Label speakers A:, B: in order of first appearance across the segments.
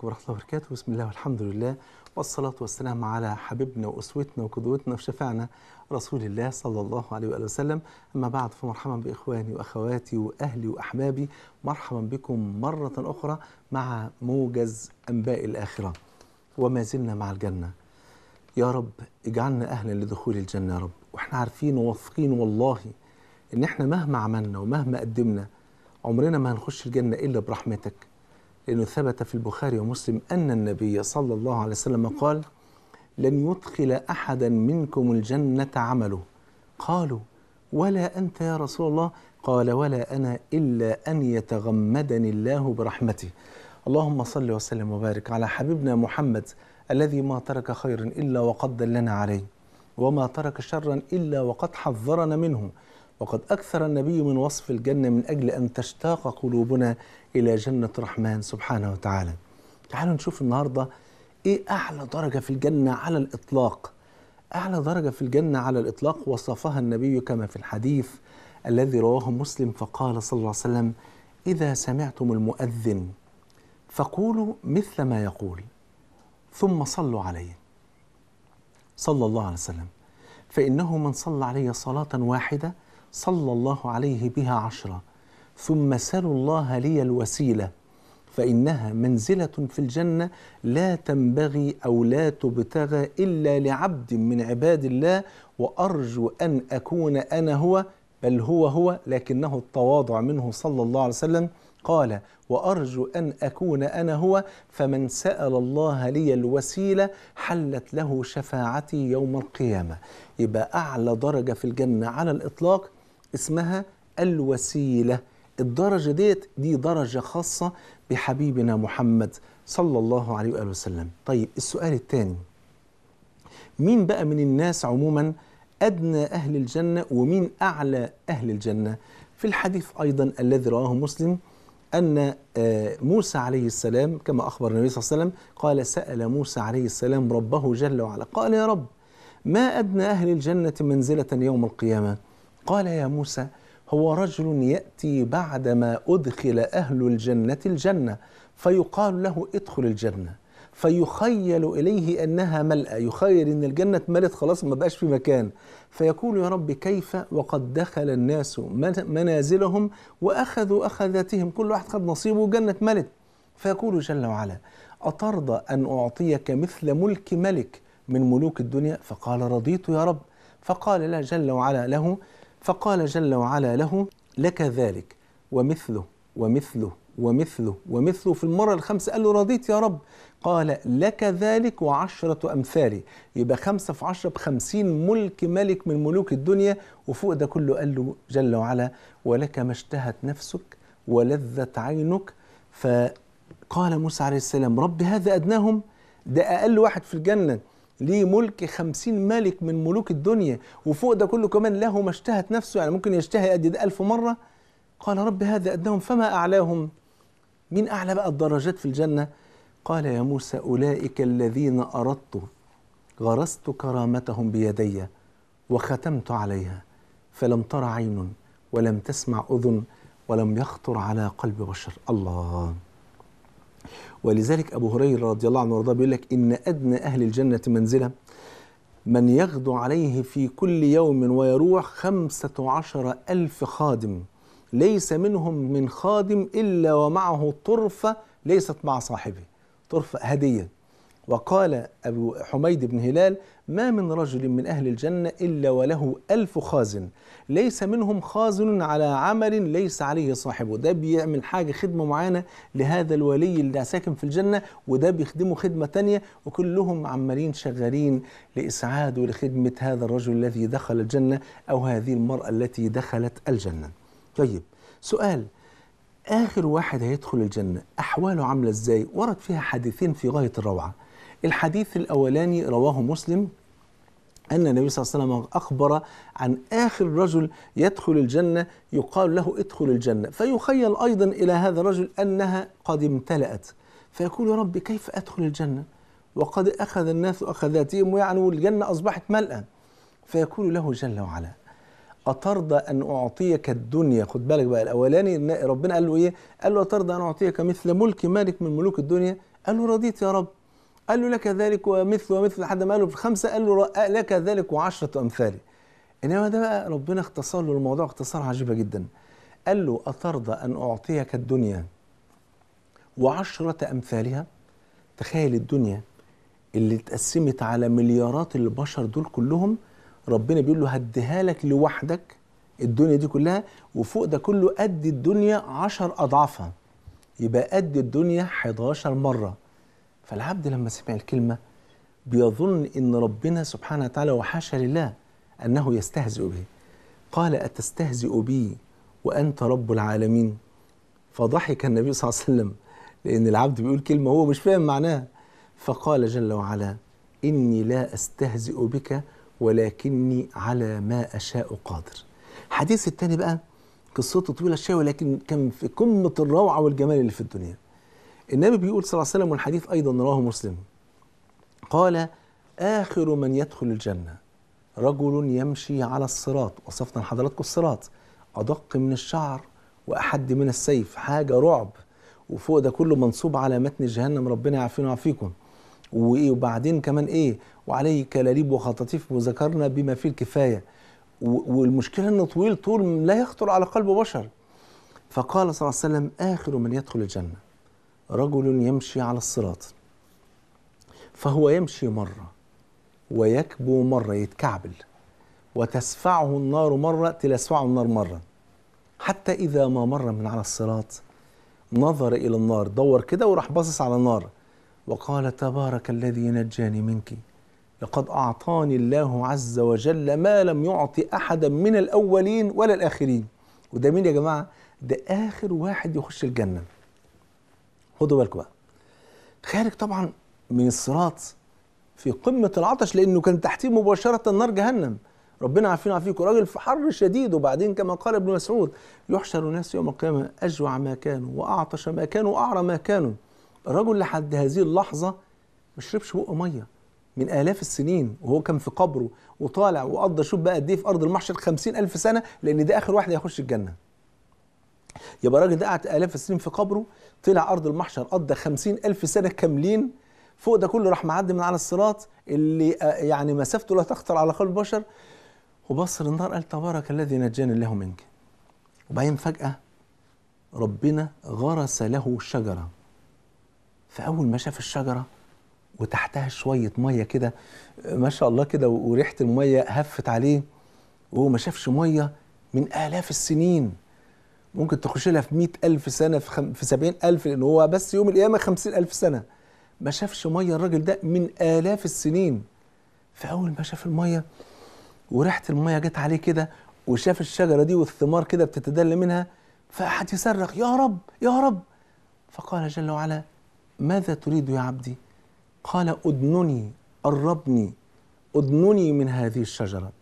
A: عليكم ورحمة الله وبركاته بسم الله والحمد لله والصلاة والسلام على حبيبنا وأسوتنا وقدوتنا وشفعنا رسول الله صلى الله عليه وآله وسلم أما بعد فمرحبا بإخواني وأخواتي وأهلي وأحبابي مرحبا بكم مرة أخرى مع موجز أنباء الآخرة وما زلنا مع الجنة يا رب اجعلنا أهلا لدخول الجنة يا رب وإحنا عارفين وواثقين والله إن إحنا مهما عملنا ومهما قدمنا عمرنا ما هنخش الجنة إلا برحمتك لأنه ثبت في البخاري ومسلم أن النبي صلى الله عليه وسلم قال لن يدخل أحدا منكم الجنة عمله قالوا ولا أنت يا رسول الله قال ولا أنا إلا أن يتغمدني الله برحمته اللهم صل وسلم وبارك على حبيبنا محمد الذي ما ترك خيرا إلا وقد دلنا عليه وما ترك شرا إلا وقد حذرنا منه وقد أكثر النبي من وصف الجنة من أجل أن تشتاق قلوبنا إلى جنة الرحمن سبحانه وتعالى تعالوا نشوف النهاردة إيه أعلى درجة في الجنة على الإطلاق أعلى درجة في الجنة على الإطلاق وصفها النبي كما في الحديث الذي رواه مسلم فقال صلى الله عليه وسلم إذا سمعتم المؤذن فقولوا مثل ما يقول ثم صلوا عليه صلى الله عليه وسلم فإنه من صلى علي صلاة واحدة صلى الله عليه بها عشرة ثم سلوا الله لي الوسيلة فإنها منزلة في الجنة لا تنبغي أو لا تبتغى إلا لعبد من عباد الله وأرجو أن أكون أنا هو بل هو هو لكنه التواضع منه صلى الله عليه وسلم قال وأرجو أن أكون أنا هو فمن سأل الله لي الوسيلة حلت له شفاعتي يوم القيامة يبقى أعلى درجة في الجنة على الإطلاق اسمها الوسيلة الدرجة ديت دي درجة خاصة بحبيبنا محمد صلى الله عليه وآله وسلم طيب السؤال الثاني مين بقى من الناس عموما أدنى أهل الجنة ومين أعلى أهل الجنة في الحديث أيضا الذي رواه مسلم أن موسى عليه السلام كما أخبر النبي صلى الله عليه وسلم قال سأل موسى عليه السلام ربه جل وعلا قال يا رب ما أدنى أهل الجنة منزلة يوم القيامة قال يا موسى هو رجل يأتي بعدما أدخل أهل الجنة الجنة فيقال له ادخل الجنة فيخيل إليه أنها ملأى يخيل أن الجنة اتملت خلاص ما بقاش في مكان فيقول يا رب كيف وقد دخل الناس منازلهم وأخذوا أخذاتهم كل واحد خد نصيبه وجنة ملت فيقول جل وعلا أترضى أن أعطيك مثل ملك ملك من ملوك الدنيا فقال رضيت يا رب فقال لا جل وعلا له فقال جل وعلا له لك ذلك ومثله ومثله ومثله ومثله في المرة الخامسة قال له رضيت يا رب قال لك ذلك وعشرة أمثالي يبقى خمسة في عشرة بخمسين ملك ملك من ملوك الدنيا وفوق ده كله قال له جل وعلا ولك ما اشتهت نفسك ولذت عينك فقال موسى عليه السلام رب هذا أدناهم ده أقل واحد في الجنة ليه ملك خمسين ملك من ملوك الدنيا وفوق ده كله كمان له ما اشتهت نفسه يعني ممكن يشتهي قد ده ألف مرة قال رب هذا أدناهم فما أعلاهم مين أعلى بقى الدرجات في الجنة قال يا موسى أولئك الذين أردت غرست كرامتهم بيدي وختمت عليها فلم تر عين ولم تسمع أذن ولم يخطر على قلب بشر الله ولذلك أبو هريرة رضي الله عنه وارضاه بيقول لك إن أدنى أهل الجنة منزلة من يغدو عليه في كل يوم ويروح خمسة عشر ألف خادم ليس منهم من خادم إلا ومعه طرفة ليست مع صاحبه طرفة هدية وقال أبو حميد بن هلال ما من رجل من أهل الجنة إلا وله ألف خازن ليس منهم خازن على عمل ليس عليه صاحبه ده بيعمل حاجة خدمة معينة لهذا الولي اللي ساكن في الجنة وده بيخدمه خدمة تانية وكلهم عمالين شغالين لإسعاد ولخدمة هذا الرجل الذي دخل الجنة أو هذه المرأة التي دخلت الجنة طيب سؤال آخر واحد هيدخل الجنة أحواله عاملة إزاي ورد فيها حديثين في غاية الروعة الحديث الأولاني رواه مسلم أن النبي صلى الله عليه وسلم أخبر عن آخر رجل يدخل الجنة يقال له ادخل الجنة فيخيل أيضا إلى هذا الرجل أنها قد امتلأت فيقول يا رب كيف أدخل الجنة وقد أخذ الناس أخذاتهم ويعني والجنة أصبحت ملأى فيقول له جل وعلا أترضى أن أعطيك الدنيا خد بالك بقى الأولاني ربنا قال له إيه قال له أترضى أن أعطيك مثل ملك مالك من ملوك الدنيا قال له رضيت يا رب قال له لك ذلك ومثل ومثل لحد ما قال له في خمسة قال له ر- لك ذلك وعشرة أمثاله إنما ده بقى ربنا اختصر له الموضوع اختصار عجيبة جدا قال له أترضى أن أعطيك الدنيا وعشرة أمثالها تخيل الدنيا اللي اتقسمت على مليارات البشر دول كلهم ربنا بيقول له هديها لك لوحدك الدنيا دي كلها وفوق ده كله قد الدنيا عشر أضعافها يبقى قد الدنيا 11 مرة فالعبد لما سمع الكلمة بيظن إن ربنا سبحانه وتعالى وحاشا لله أنه يستهزئ به قال أتستهزئ بي وأنت رب العالمين فضحك النبي صلى الله عليه وسلم لأن العبد بيقول كلمة هو مش فاهم معناها فقال جل وعلا إني لا أستهزئ بك ولكني على ما أشاء قادر الحديث الثاني بقى قصته طويلة شوية ولكن كان في قمة الروعة والجمال اللي في الدنيا النبي بيقول صلى الله عليه وسلم والحديث أيضا رواه مسلم قال آخر من يدخل الجنة رجل يمشي على الصراط وصفنا لحضراتكم الصراط أدق من الشعر وأحد من السيف حاجة رعب وفوق ده كله منصوب على متن جهنم ربنا يعافينا ويعافيكم وايه وبعدين كمان ايه وعليه كلاليب وخطاطيف وذكرنا بما فيه الكفايه و- والمشكله انه طويل طول لا يخطر على قلب بشر فقال صلى الله عليه وسلم اخر من يدخل الجنه رجل يمشي على الصراط فهو يمشي مره ويكبو مره يتكعبل وتسفعه النار مره تلسفعه النار مره حتى اذا ما مر من على الصراط نظر الى النار دور كده وراح باصص على النار وقال تبارك الذي نجاني منك لقد اعطاني الله عز وجل ما لم يعطي احدا من الاولين ولا الاخرين وده مين يا جماعه ده اخر واحد يخش الجنه خدوا بالكم بقى خارج طبعا من الصراط في قمه العطش لانه كان تحتيه مباشره نار جهنم ربنا عارفين عافيكم راجل في حر شديد وبعدين كما قال ابن مسعود يحشر الناس يوم القيامه اجوع ما كانوا واعطش ما كانوا واعرى ما كانوا الرجل لحد هذه اللحظه ما شربش بق ميه من آلاف السنين وهو كان في قبره وطالع وقضى شوف بقى قد ايه في أرض المحشر خمسين ألف سنة لأن ده آخر واحد هيخش الجنة يبقى الراجل ده قعد آلاف السنين في قبره طلع أرض المحشر قضى خمسين ألف سنة كاملين فوق ده كله راح معدي من على الصراط اللي آه، يعني مسافته لا تخطر على قلب البشر وبص للنار قال تبارك الذي نجاني الله منك وبعدين فجأة ربنا غرس له شجرة فأول ما شاف الشجرة وتحتها شوية مية كده ما شاء الله كده وريحة المية هفت عليه وهو ما شافش مية من آلاف السنين ممكن تخش لها في مئة ألف سنة في, خم... في سبعين ألف لأن هو بس يوم القيامة خمسين ألف سنة ما شافش مية الراجل ده من آلاف السنين فأول ما شاف المية وريحة المية جت عليه كده وشاف الشجرة دي والثمار كده بتتدلى منها فقعد يصرخ يا رب يا رب فقال جل وعلا ماذا تريد يا عبدي قال أدنني قربني أدنني من هذه الشجرة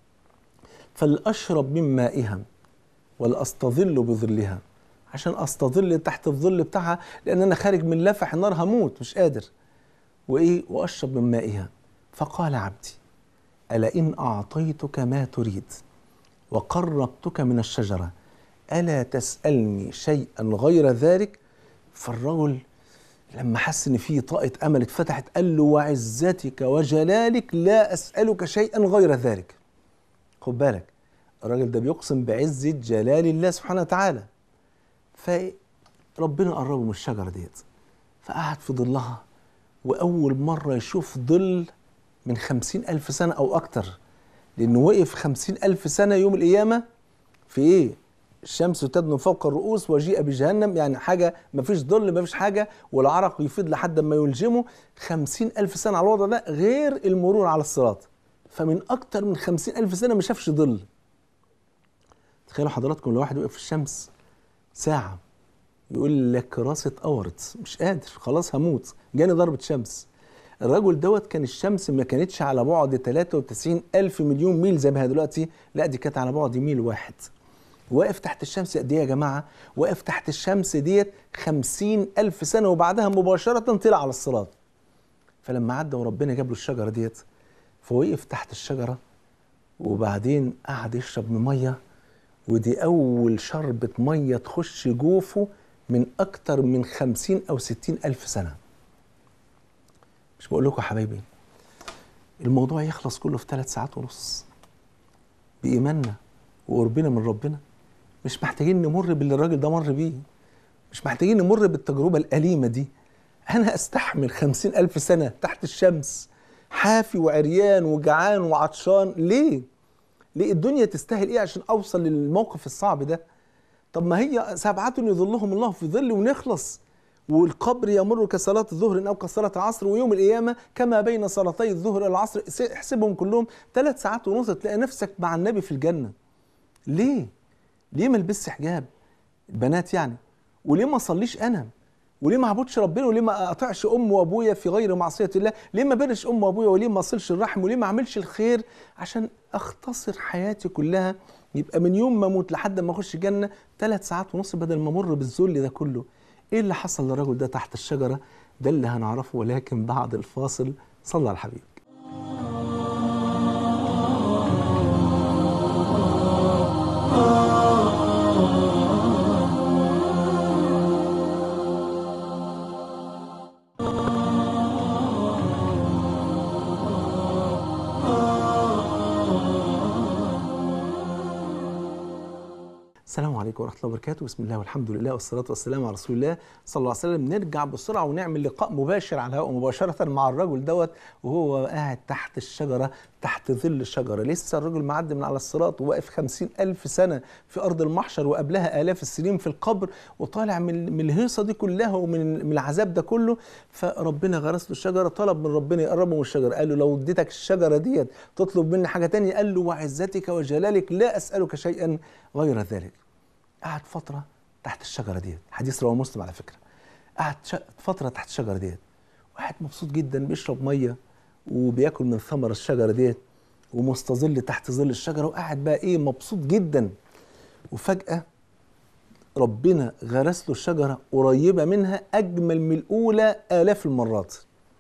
A: فلأشرب من مائها ولأستظل بظلها عشان أستظل تحت الظل بتاعها لأن أنا خارج من لفح النار هموت مش قادر وإيه وأشرب من مائها فقال عبدي ألا إن أعطيتك ما تريد وقربتك من الشجرة ألا تسألني شيئا غير ذلك فالرجل لما حس ان في طاقه امل اتفتحت قال له وعزتك وجلالك لا اسالك شيئا غير ذلك خد بالك الراجل ده بيقسم بعزه جلال الله سبحانه وتعالى فربنا قربه من الشجره ديت فقعد في ظلها واول مره يشوف ظل من خمسين الف سنه او اكتر لانه وقف خمسين الف سنه يوم القيامه في ايه الشمس تدنو فوق الرؤوس وجيء بجهنم يعني حاجة ما فيش ظل ما فيش حاجة والعرق يفيض لحد ما يلجمه خمسين ألف سنة على الوضع ده غير المرور على الصراط فمن أكتر من خمسين ألف سنة ما شافش ظل تخيلوا حضراتكم لو واحد وقف في الشمس ساعة يقول لك راسي اتقورت مش قادر خلاص هموت جاني ضربة شمس الرجل دوت كان الشمس ما كانتش على بعد 93 ألف مليون ميل زي ما هي دلوقتي لا دي كانت على بعد ميل واحد واقف تحت الشمس قد ايه يا جماعه؟ واقف تحت الشمس ديت خمسين ألف سنة وبعدها مباشرة طلع على الصراط. فلما عدى وربنا جاب له الشجرة ديت فوقف تحت الشجرة وبعدين قعد يشرب من مية ودي أول شربة مية تخش جوفه من أكتر من خمسين أو ستين ألف سنة. مش بقول لكم يا حبايبي الموضوع يخلص كله في ثلاث ساعات ونص بإيماننا وقربنا من ربنا مش محتاجين نمر باللي الراجل ده مر بيه مش محتاجين نمر بالتجربة الأليمة دي أنا أستحمل خمسين ألف سنة تحت الشمس حافي وعريان وجعان وعطشان ليه؟ ليه الدنيا تستاهل إيه عشان أوصل للموقف الصعب ده؟ طب ما هي سبعة يظلهم الله في ظل ونخلص والقبر يمر كصلاة الظهر أو كصلاة العصر ويوم القيامة كما بين صلاتي الظهر والعصر احسبهم كلهم ثلاث ساعات ونص تلاقي نفسك مع النبي في الجنة ليه؟ ليه ما البسش حجاب؟ البنات يعني وليه ما اصليش انا؟ وليه ما اعبدش ربنا وليه ما اطيعش امي وابويا في غير معصيه الله؟ ليه ما برش امي وابويا وليه ما اصلش الرحم وليه ما اعملش الخير عشان اختصر حياتي كلها يبقى من يوم ما اموت لحد ما اخش الجنه ثلاث ساعات ونص بدل ما امر بالذل ده كله. ايه اللي حصل للرجل ده تحت الشجره؟ ده اللي هنعرفه ولكن بعد الفاصل صلى على الحبيب. السلام عليكم ورحمة الله وبركاته بسم الله والحمد لله والصلاة والسلام على رسول الله صلى الله عليه وسلم نرجع بسرعة ونعمل لقاء مباشر على الهواء مباشرة مع الرجل دوت وهو قاعد تحت الشجرة تحت ظل الشجرة لسه الرجل معدي من على الصراط وواقف خمسين ألف سنة في أرض المحشر وقبلها آلاف السنين في القبر وطالع من من الهيصة دي كلها ومن من العذاب ده كله فربنا غرس له الشجرة طلب من ربنا يقربه من الشجرة قال له لو اديتك الشجرة ديت تطلب مني حاجة تانية قال له وعزتك وجلالك لا أسألك شيئا غير ذلك قعد فترة تحت الشجرة ديت حديث رواه مسلم على فكرة قعد فترة تحت الشجرة ديت واحد مبسوط جدا بيشرب مية وبياكل من ثمر الشجرة ديت ومستظل تحت ظل الشجرة وقاعد بقى ايه مبسوط جدا وفجأة ربنا غرس له الشجرة قريبة منها أجمل من الأولى آلاف المرات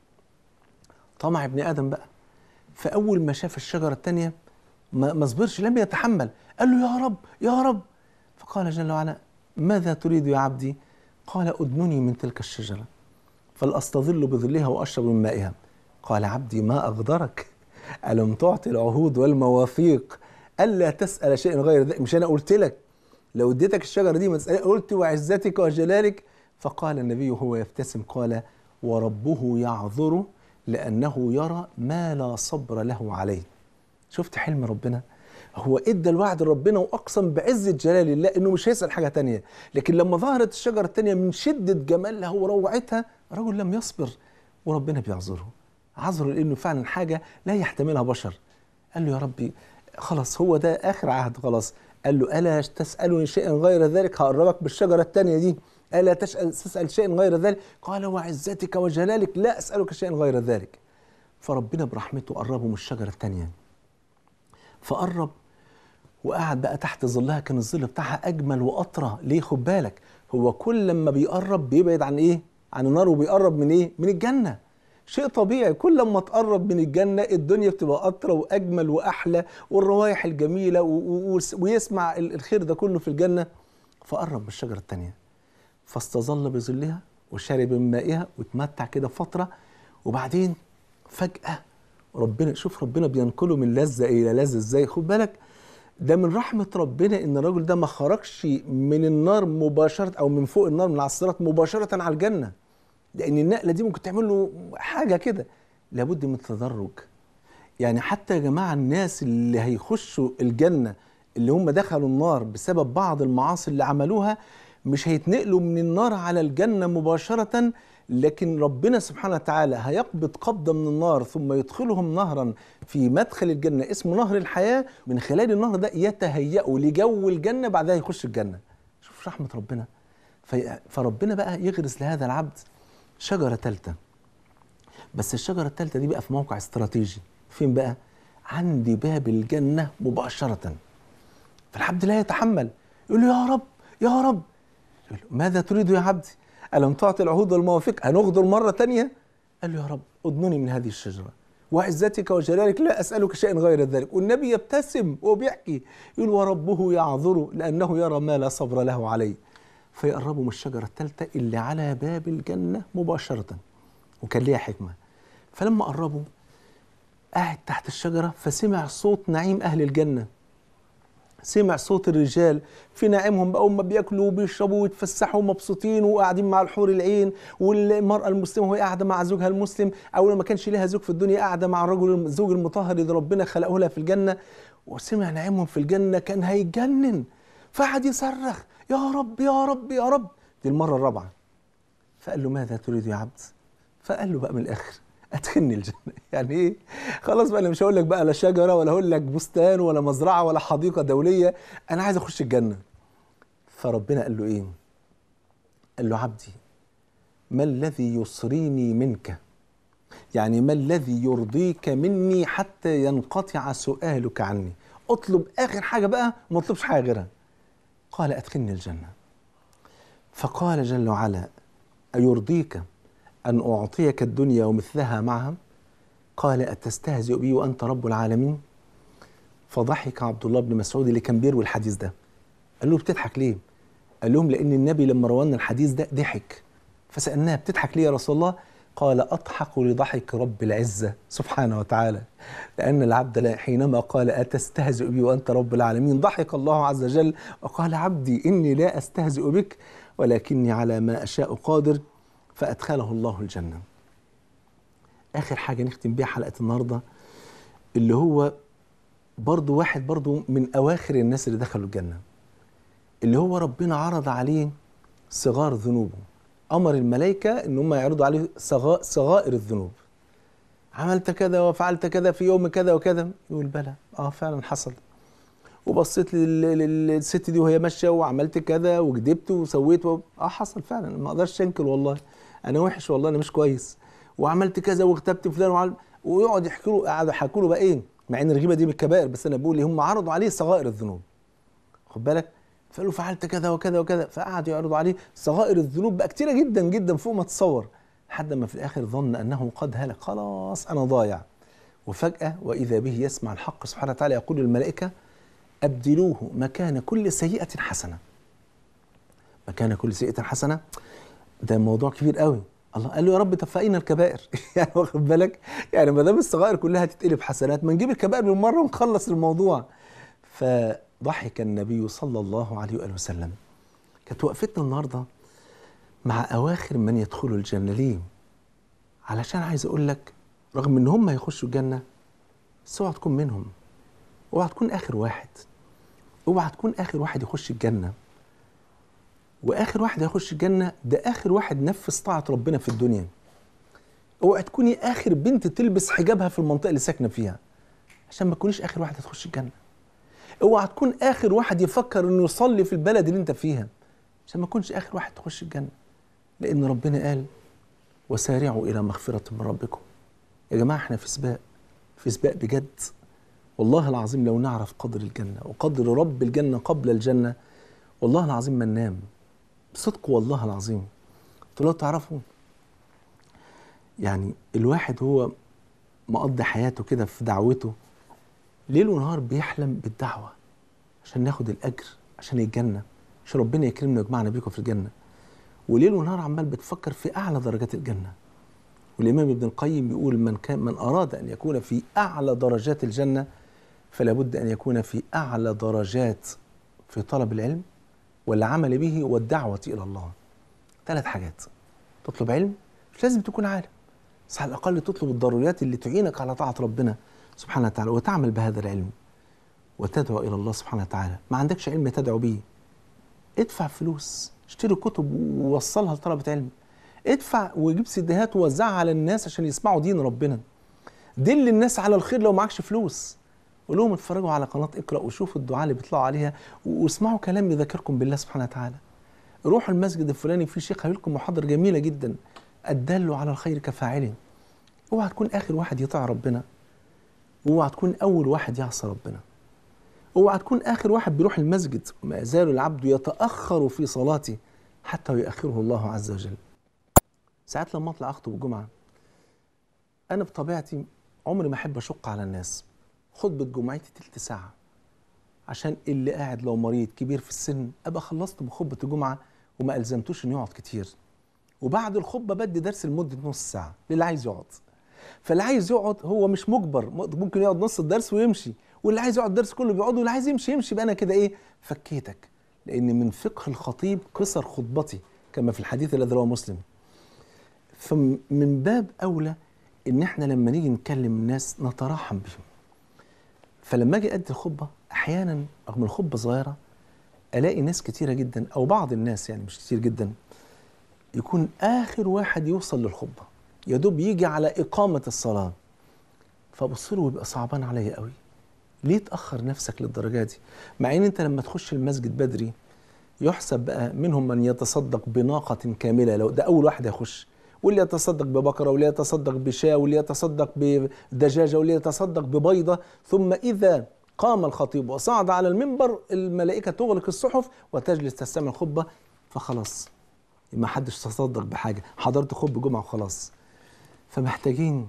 A: طمع ابن آدم بقى فأول ما شاف الشجرة التانية ما صبرش لم يتحمل قال له يا رب يا رب فقال جل وعلا ماذا تريد يا عبدي قال أدنني من تلك الشجرة فلأستظل بظلها وأشرب من مائها قال عبدي ما أغدرك ألم تعطي العهود والمواثيق ألا تسأل شيئا غير ذلك مش أنا قلت لك لو اديتك الشجرة دي ما تسأل قلت وعزتك وجلالك فقال النبي وهو يبتسم قال وربه يعذره لأنه يرى ما لا صبر له عليه شفت حلم ربنا هو ادى الوعد لربنا واقسم بعزه جلال الله انه مش هيسال حاجه تانية لكن لما ظهرت الشجره التانية من شده جمالها وروعتها الرجل لم يصبر وربنا بيعذره عذره لانه فعلا حاجه لا يحتملها بشر قال له يا ربي خلاص هو ده اخر عهد خلاص قال له الا تسالني شيئا غير ذلك هقربك بالشجره التانية دي الا تسال تسال شيئا غير ذلك قال وعزتك وجلالك لا اسالك شيئا غير ذلك فربنا برحمته قربه من الشجره التانية فقرب وقعد بقى تحت ظلها كان الظل بتاعها اجمل واطرى ليه خد بالك هو كل لما بيقرب بيبعد عن ايه عن النار وبيقرب من ايه من الجنه شيء طبيعي كل لما تقرب من الجنة الدنيا بتبقى أطرى وأجمل وأحلى والروائح الجميلة ويسمع الخير ده كله في الجنة فقرب من الشجرة التانية فاستظل بظلها وشرب من مائها واتمتع كده فترة وبعدين فجأة ربنا شوف ربنا بينقله من لذة إلى لذة إزاي خد بالك ده من رحمة ربنا إن الراجل ده ما خرجش من النار مباشرة أو من فوق النار من على الصراط مباشرة على الجنة لأن النقلة دي ممكن تعمل له حاجة كده لابد من التدرج يعني حتى يا جماعة الناس اللي هيخشوا الجنة اللي هم دخلوا النار بسبب بعض المعاصي اللي عملوها مش هيتنقلوا من النار على الجنة مباشرة لكن ربنا سبحانه وتعالى هيقبض قبضة من النار ثم يدخلهم نهرا في مدخل الجنة اسمه نهر الحياة من خلال النهر ده يتهيأوا لجو الجنة بعدها يخش الجنة شوف رحمة ربنا فربنا بقى يغرس لهذا العبد شجرة ثالثة بس الشجرة الثالثة دي بقى في موقع استراتيجي فين بقى؟ عند باب الجنة مباشرة فالعبد لا يتحمل يقول له يا رب يا رب يقول له ماذا تريد يا عبدي؟ ألم تعطي العهود والمواثيق هنغدر مرة تانية قال له يا رب أضنني من هذه الشجرة وعزتك وجلالك لا أسألك شيئا غير ذلك والنبي يبتسم وهو بيحكي يقول وربه يعذره لأنه يرى ما لا صبر له عليه فيقربوا من الشجرة الثالثة اللي على باب الجنة مباشرة وكان ليها حكمة فلما قربوا قاعد تحت الشجرة فسمع صوت نعيم أهل الجنة سمع صوت الرجال في نعيمهم بقى هم بياكلوا وبيشربوا ويتفسحوا مبسوطين وقاعدين مع الحور العين والمرأة المسلمة وهي قاعدة مع زوجها المسلم أول ما كانش ليها زوج في الدنيا قاعدة مع الرجل الزوج المطهر اللي ربنا خلقه لها في الجنة وسمع نعيمهم في الجنة كان هيتجنن فقعد يصرخ يا رب يا رب يا رب دي المرة الرابعة فقال له ماذا تريد يا عبد فقال له بقى من الآخر ادخلني الجنة يعني ايه خلاص بقى انا مش هقول لك بقى لا شجرة ولا هقول لك بستان ولا مزرعة ولا حديقة دولية انا عايز اخش الجنة فربنا قال له ايه قال له عبدي ما الذي يصريني منك يعني ما الذي يرضيك مني حتى ينقطع سؤالك عني اطلب اخر حاجة بقى وما تطلبش حاجة غيرها قال ادخلني الجنة فقال جل وعلا أيرضيك أن أعطيك الدنيا ومثلها معها قال أتستهزئ بي وأنت رب العالمين فضحك عبد الله بن مسعود اللي كان بيروي الحديث ده قال له بتضحك ليه قال لهم لأن النبي لما روانا الحديث ده ضحك فسألناه بتضحك ليه يا رسول الله قال أضحك لضحك رب العزة سبحانه وتعالى لأن العبد حينما قال أتستهزئ بي وأنت رب العالمين ضحك الله عز وجل وقال عبدي إني لا أستهزئ بك ولكني على ما أشاء قادر فأدخله الله الجنة آخر حاجة نختم بيها حلقة النهاردة اللي هو برضو واحد برضو من أواخر الناس اللي دخلوا الجنة اللي هو ربنا عرض عليه صغار ذنوبه أمر الملائكة إن هم يعرضوا عليه صغا- صغائر الذنوب عملت كذا وفعلت كذا في يوم كذا وكذا يقول بلى اه فعلا حصل وبصيت لل- لل- للست دي وهي ماشيه وعملت كذا وكذبت وسويت و... اه حصل فعلا ما اقدرش انكر والله انا وحش والله انا مش كويس وعملت كذا واغتبت فلان وعمل... ويقعد يحكوا له قعدوا يحكوا له بقى ايه مع ان الغيبه دي من الكبائر بس انا بقول إيه، هم عرضوا عليه صغائر الذنوب خد بالك فقال له فعلت كذا وكذا وكذا فقعدوا يعرضوا عليه صغائر الذنوب بقى كتيره جدا جدا فوق ما تتصور لحد ما في الاخر ظن انه قد هلك خلاص انا ضايع وفجاه واذا به يسمع الحق سبحانه وتعالى يقول للملائكه أبدلوه مكان كل سيئة حسنة مكان كل سيئة حسنة ده موضوع كبير قوي الله قال له يا رب طب فأين الكبائر يعني واخد بالك يعني ما دام الصغائر كلها تتقلب حسنات ما نجيب الكبائر من مرة ونخلص الموضوع فضحك النبي صلى الله عليه وآله وسلم كانت وقفتنا النهاردة مع أواخر من يدخلوا الجنة ليه علشان عايز أقول لك رغم إن هم هيخشوا الجنة بس اوعى تكون منهم اوعى تكون اخر واحد اوعى تكون اخر واحد يخش الجنه واخر واحد هيخش الجنه ده اخر واحد نفذ طاعه ربنا في الدنيا اوعى تكوني اخر بنت تلبس حجابها في المنطقه اللي ساكنه فيها عشان ما تكونيش اخر واحد هتخش الجنه اوعى تكون اخر واحد يفكر انه يصلي في البلد اللي انت فيها عشان ما تكونش اخر واحد تخش الجنه لان ربنا قال وسارعوا الى مغفره من ربكم يا جماعه احنا في سباق في سباق بجد والله العظيم لو نعرف قدر الجنة وقدر رب الجنة قبل الجنة والله العظيم ما ننام بصدق والله العظيم انتوا لو تعرفوا يعني الواحد هو مقضي حياته كده في دعوته ليل ونهار بيحلم بالدعوة عشان ناخد الأجر عشان الجنة عشان ربنا يكرمنا ويجمعنا بيكم في الجنة وليل ونهار عمال بتفكر في أعلى درجات الجنة والإمام ابن القيم بيقول من كان من أراد أن يكون في أعلى درجات الجنة فلا بد أن يكون في أعلى درجات في طلب العلم والعمل به والدعوة إلى الله ثلاث حاجات تطلب علم مش لازم تكون عالم بس على الأقل تطلب الضروريات اللي تعينك على طاعة ربنا سبحانه وتعالى وتعمل بهذا العلم وتدعو إلى الله سبحانه وتعالى ما عندكش علم تدعو به ادفع فلوس اشتري كتب ووصلها لطلبة علم ادفع وجيب سيديهات ووزعها على الناس عشان يسمعوا دين ربنا دل الناس على الخير لو معكش فلوس قول لهم اتفرجوا على قناه اقرا وشوفوا الدعاء اللي بيطلعوا عليها واسمعوا كلام يذكركم بالله سبحانه وتعالى روحوا المسجد الفلاني في شيخ هيقول لكم محاضره جميله جدا الدال على الخير كفاعله اوعى تكون اخر واحد يطيع ربنا اوعى تكون اول واحد يعصى ربنا اوعى تكون اخر واحد بيروح المسجد وما يزال العبد يتاخر في صلاته حتى يؤخره الله عز وجل ساعات لما اطلع اخطب الجمعه انا بطبيعتي عمري ما احب اشق على الناس خطبه جمعتي تلت ساعه عشان اللي قاعد لو مريض كبير في السن ابقى خلصت بخطبه الجمعه وما الزمتوش انه يقعد كتير وبعد الخطبه بدي درس لمده نص ساعه للي عايز يقعد فاللي عايز يقعد هو مش مجبر ممكن يقعد نص الدرس ويمشي واللي عايز يقعد الدرس كله بيقعد واللي عايز يمشي يمشي بقى انا كده ايه فكيتك لان من فقه الخطيب قصر خطبتي كما في الحديث الذي رواه مسلم فمن باب اولى ان احنا لما نيجي نكلم الناس نتراحم بهم فلما اجي ادي الخطبه احيانا رغم الخطبه صغيره الاقي ناس كتيره جدا او بعض الناس يعني مش كتير جدا يكون اخر واحد يوصل للخطبه يا دوب يجي على اقامه الصلاه فابص له ويبقى صعبان عليا قوي ليه تاخر نفسك للدرجه دي مع ان انت لما تخش المسجد بدري يحسب بقى منهم من يتصدق بناقه كامله لو ده اول واحد يخش واللي يتصدق ببقرة واللي يتصدق بشاة واللي يتصدق بدجاجة واللي يتصدق ببيضة ثم إذا قام الخطيب وصعد على المنبر الملائكة تغلق الصحف وتجلس تستمع الخطبة فخلاص ما حدش تصدق بحاجة حضرت خطبة جمعة وخلاص فمحتاجين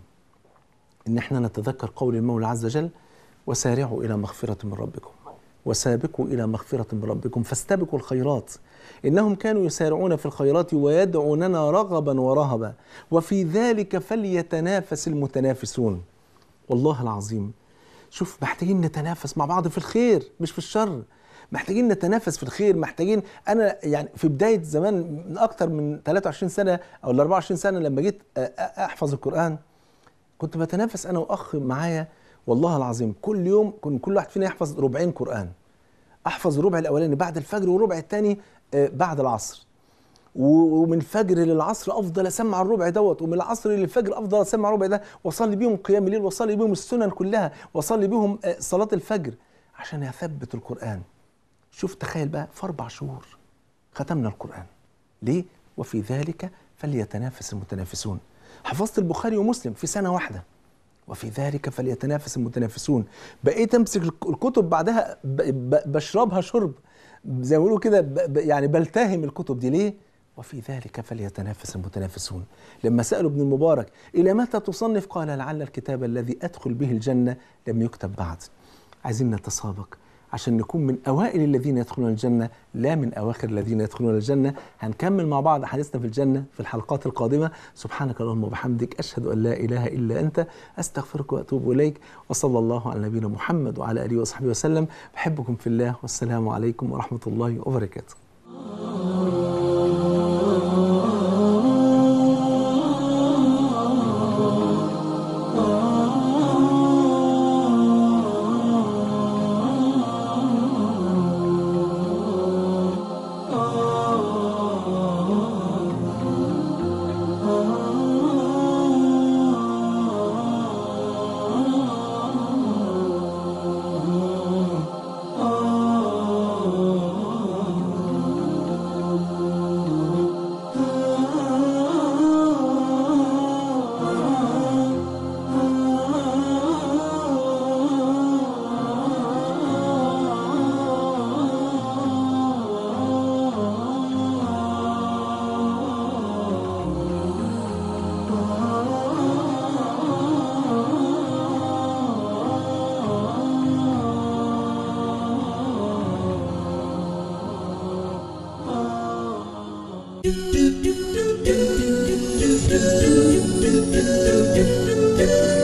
A: ان احنا نتذكر قول المولى عز وجل وسارعوا الى مغفرة من ربكم وسابقوا الى مغفرة من ربكم فاستبقوا الخيرات انهم كانوا يسارعون في الخيرات ويدعوننا رغبا ورهبا وفي ذلك فليتنافس المتنافسون والله العظيم شوف محتاجين نتنافس مع بعض في الخير مش في الشر محتاجين نتنافس في الخير محتاجين انا يعني في بدايه زمان من اكتر من 23 سنه او 24 سنه لما جيت احفظ القران كنت بتنافس انا واخ معايا والله العظيم كل يوم كن كل واحد فينا يحفظ ربعين قران احفظ الربع الاولاني بعد الفجر والربع الثاني بعد العصر ومن الفجر للعصر افضل اسمع الربع دوت ومن العصر للفجر افضل اسمع الربع ده واصلي بيهم قيام الليل واصلي بيهم السنن كلها واصلي بيهم صلاه الفجر عشان اثبت القران شوف تخيل بقى في اربع شهور ختمنا القران ليه وفي ذلك فليتنافس المتنافسون حفظت البخاري ومسلم في سنه واحده وفي ذلك فليتنافس المتنافسون بقيت امسك الكتب بعدها بشربها شرب زي ما بيقولوا كده يعني بلتهم الكتب دي ليه وفي ذلك فليتنافس المتنافسون لما سألوا ابن المبارك إلى متى تصنف قال لعل الكتاب الذي أدخل به الجنة لم يكتب بعد عايزين نتسابق عشان نكون من أوائل الذين يدخلون الجنة لا من أواخر الذين يدخلون الجنة هنكمل مع بعض حديثنا في الجنة في الحلقات القادمة سبحانك اللهم وبحمدك أشهد أن لا إله إلا أنت أستغفرك وأتوب إليك وصلى الله على نبينا محمد وعلى آله وصحبه وسلم بحبكم في الله والسلام عليكم ورحمة الله وبركاته
B: do do do do do do do do